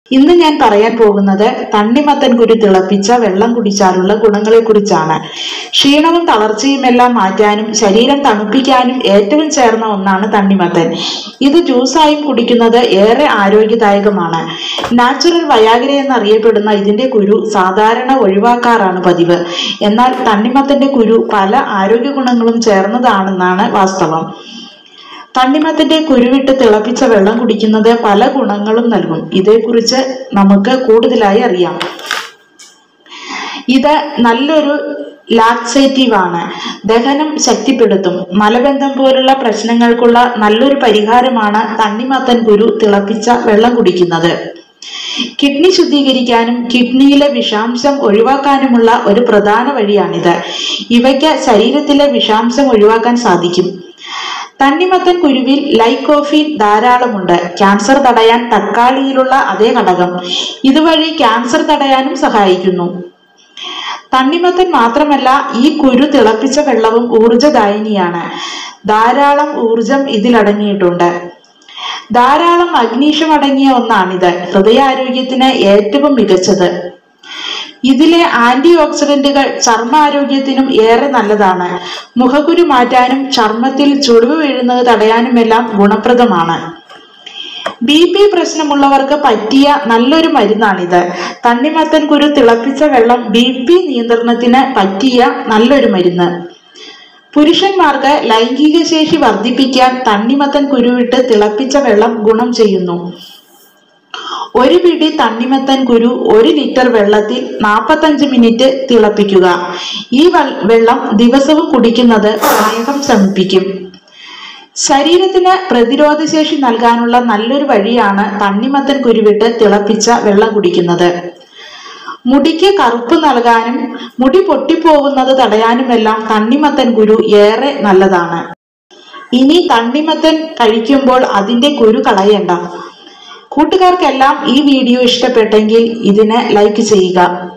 ഇന്ന് ഞാൻ പറയാൻ പോകുന്നത് തണ്ണിമത്തൻ കുരു തിളപ്പിച്ച വെള്ളം കുടിച്ചാലുള്ള ഗുണങ്ങളെ കുറിച്ചാണ് ക്ഷീണവും തളർച്ചയും എല്ലാം മാറ്റാനും ശരീരം തണുപ്പിക്കാനും ഏറ്റവും ചേർന്ന ഒന്നാണ് തണ്ണിമത്തൻ ഇത് ജ്യൂസായും കുടിക്കുന്നത് ഏറെ ആരോഗ്യദായകമാണ് നാച്ചുറൽ വയാഗ്ര എന്നറിയപ്പെടുന്ന ഇതിന്റെ കുരു സാധാരണ ഒഴിവാക്കാറാണ് പതിവ് എന്നാൽ തണ്ണിമത്തന്റെ കുരു പല ആരോഗ്യ ഗുണങ്ങളും ചേർന്നതാണെന്നാണ് വാസ്തവം തണ്ണിമത്തന്റെ കുരുവിട്ട് തിളപ്പിച്ച വെള്ളം കുടിക്കുന്നത് പല ഗുണങ്ങളും നൽകും ഇതേക്കുറിച്ച് നമുക്ക് കൂടുതലായി അറിയാം ഇത് നല്ലൊരു ലാക്സേറ്റീവ് ആണ് ദഹനം ശക്തിപ്പെടുത്തും മലബന്ധം പോലുള്ള പ്രശ്നങ്ങൾക്കുള്ള നല്ലൊരു പരിഹാരമാണ് തണ്ണിമത്തൻ കുരു തിളപ്പിച്ച വെള്ളം കുടിക്കുന്നത് കിഡ്നി ശുദ്ധീകരിക്കാനും കിഡ്നിയിലെ വിഷാംശം ഒഴിവാക്കാനുമുള്ള ഒരു പ്രധാന വഴിയാണിത് ഇവയ്ക്ക് ശരീരത്തിലെ വിഷാംശം ഒഴിവാക്കാൻ സാധിക്കും തണ്ണിമത്തൻ കുരുവിൽ ലൈക്കോഫീൻ ധാരാളമുണ്ട് ക്യാൻസർ തടയാൻ തക്കാളിയിലുള്ള അതേ ഘടകം ഇതുവഴി ക്യാൻസർ തടയാനും സഹായിക്കുന്നു തണ്ണിമത്തൻ മാത്രമല്ല ഈ കുരു തിളപ്പിച്ച വെള്ളവും ഊർജദായിനിയാണ് ധാരാളം ഊർജം ഇതിലടങ്ങിയിട്ടുണ്ട് ധാരാളം മഗ്നീഷ്യം അടങ്ങിയ ഒന്നാണിത് ഹൃദയാരോഗ്യത്തിന് ഏറ്റവും മികച്ചത് ഇതിലെ ആന്റി ഓക്സിഡന്റുകൾ ചർമ്മാരോഗ്യത്തിനും ഏറെ നല്ലതാണ് മുഖക്കുരു മാറ്റാനും ചർമ്മത്തിൽ ചുളിവ് വീഴുന്നത് തടയാനുമെല്ലാം ഗുണപ്രദമാണ് ബി പി പ്രശ്നമുള്ളവർക്ക് പറ്റിയ നല്ലൊരു മരുന്നാണിത് തണ്ണിമത്തൻ കുരു തിളപ്പിച്ച വെള്ളം ബി പി നിയന്ത്രണത്തിന് പറ്റിയ നല്ലൊരു മരുന്ന് പുരുഷന്മാർക്ക് ലൈംഗിക ശേഷി വർദ്ധിപ്പിക്കാൻ തണ്ണിമത്തൻ കുരുവിട്ട് തിളപ്പിച്ച വെള്ളം ഗുണം ചെയ്യുന്നു ഒരു പിടി തണ്ണിമത്തൻ കുരു ഒരു ലിറ്റർ വെള്ളത്തിൽ നാൽപ്പത്തഞ്ച് മിനിറ്റ് തിളപ്പിക്കുക ഈ വെ- വെള്ളം ദിവസവും കുടിക്കുന്നത് പ്രമേഹം ശമിപ്പിക്കും ശരീരത്തിന് പ്രതിരോധശേഷി നൽകാനുള്ള നല്ലൊരു വഴിയാണ് തണ്ണിമത്തൻ കുരുവിട്ട് തിളപ്പിച്ച വെള്ളം കുടിക്കുന്നത് മുടിക്ക് കറുപ്പ് നൽകാനും മുടി പൊട്ടിപ്പോകുന്നത് തടയാനുമെല്ലാം തണ്ണിമത്തൻ കുരു ഏറെ നല്ലതാണ് ഇനി തണ്ണിമത്തൻ കഴിക്കുമ്പോൾ അതിന്റെ കുരു കളയണ്ട കൂട്ടുകാർക്കെല്ലാം ഈ വീഡിയോ ഇഷ്ടപ്പെട്ടെങ്കിൽ ഇതിന് ലൈക്ക് ചെയ്യുക